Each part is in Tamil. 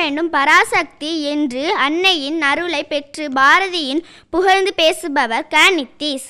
வேண்டும் பராசக்தி என்று அன்னையின் அருளை பெற்று பாரதியின் புகழ்ந்து பேசுபவர் க நித்தீஷ்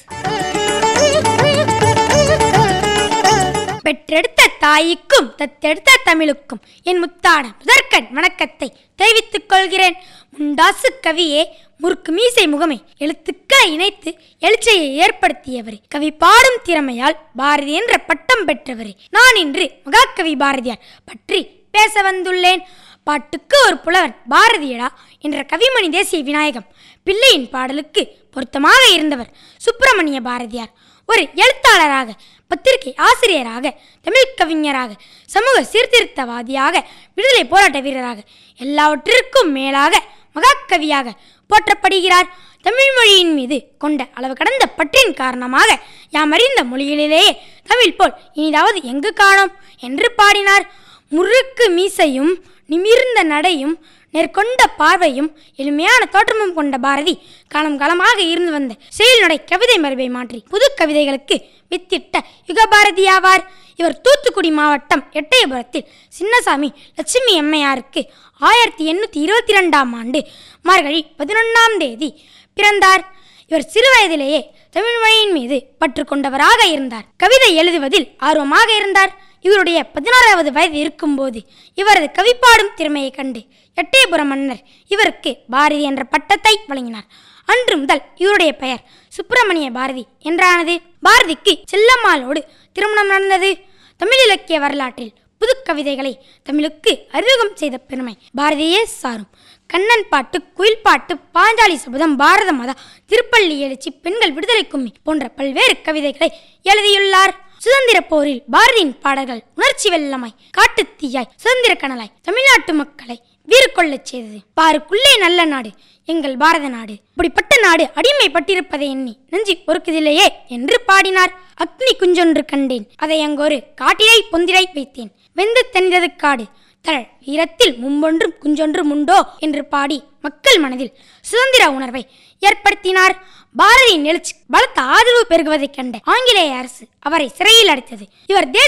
பெற்றெடுத்த தாய்க்கும் தத்தெடுத்த தமிழுக்கும் என் முத்தான முதற்கண் வணக்கத்தை தெரிவித்துக் கொள்கிறேன் முண்டாசு கவியே முறுக்கு மீசை முகமை எழுத்துக்களை இணைத்து எழுச்சியை ஏற்படுத்தியவரே கவி பாடும் திறமையால் பாரதி என்ற பட்டம் பெற்றவரே நான் இன்று மகாகவி பாரதியார் பற்றி பேச வந்துள்ளேன் பாட்டுக்கு ஒரு புலவன் பாரதியடா என்ற கவிமணி தேசிய விநாயகம் பிள்ளையின் பாடலுக்கு பொருத்தமாக இருந்தவர் சுப்பிரமணிய பாரதியார் ஒரு எழுத்தாளராக பத்திரிகை ஆசிரியராக தமிழ் கவிஞராக சமூக சீர்திருத்தவாதியாக விடுதலை போராட்ட வீரராக எல்லாவற்றிற்கும் மேலாக மகாகவியாக போற்றப்படுகிறார் தமிழ் மொழியின் மீது கொண்ட அளவு கடந்த பற்றின் காரணமாக யாம் அறிந்த மொழிகளிலேயே தமிழ் போல் இனிதாவது எங்கு காணோம் என்று பாடினார் முறுக்கு மீசையும் நிமிர்ந்த நடையும் நேர்கொண்ட பார்வையும் எளிமையான தோற்றமும் கொண்ட பாரதி காலம் காலமாக இருந்து வந்த செயல்நடை கவிதை மரபை மாற்றி புது கவிதைகளுக்கு வித்திட்ட யுகபாரதி ஆவார் இவர் தூத்துக்குடி மாவட்டம் எட்டயபுரத்தில் சின்னசாமி லட்சுமி அம்மையாருக்கு ஆயிரத்தி எண்ணூற்றி இருபத்தி ரெண்டாம் ஆண்டு மார்கழி பதினொன்றாம் தேதி பிறந்தார் இவர் சிறுவயதிலேயே தமிழ் மொழியின் மீது பற்று கொண்டவராக இருந்தார் கவிதை எழுதுவதில் ஆர்வமாக இருந்தார் இவருடைய பதினாறாவது வயது இருக்கும்போது இவரது கவிப்பாடும் திறமையை கண்டு எட்டயபுரம் மன்னர் இவருக்கு பாரதி என்ற பட்டத்தை வழங்கினார் அன்று முதல் இவருடைய பெயர் சுப்பிரமணிய பாரதி என்றானது பாரதிக்கு செல்லம்மாளோடு திருமணம் நடந்தது தமிழ் இலக்கிய வரலாற்றில் புது கவிதைகளை தமிழுக்கு அறிமுகம் செய்த பெருமை பாரதியே சாரும் கண்ணன் பாட்டு குயில் பாட்டு பாஞ்சாலி சபதம் பாரத மாதா திருப்பள்ளி எழுச்சி பெண்கள் விடுதலை கும்மி போன்ற பல்வேறு கவிதைகளை எழுதியுள்ளார் சுதந்திர போரில் பாரதியின் பாடல்கள் உணர்ச்சி வெள்ளமாய் காட்டுத் தீயாய் சுதந்திர கனலாய் தமிழ்நாட்டு மக்களை வீறு கொள்ளச் செய்தது பாருக்குள்ளே நல்ல நாடு எங்கள் பாரத நாடு இப்படிப்பட்ட நாடு அடிமைப்பட்டிருப்பதை எண்ணி நெஞ்சி பொறுக்குதில்லையே என்று பாடினார் அக்னி குஞ்சொன்று கண்டேன் அதை அங்கொரு காட்டிலை பொந்திரை வைத்தேன் வெந்து தனிதது காடு தழல் வீரத்தில் மும்பொன்றும் குஞ்சொன்றும் உண்டோ என்று பாடி மக்கள் மனதில் சுதந்திர உணர்வை ஏற்படுத்தினார் பாரதியின் எழுச்சி பலத்த ஆதரவு பெருகுவதைக் கண்ட ஆங்கிலேய அரசு அவரை சிறையில் அடைத்தது இவர் தேச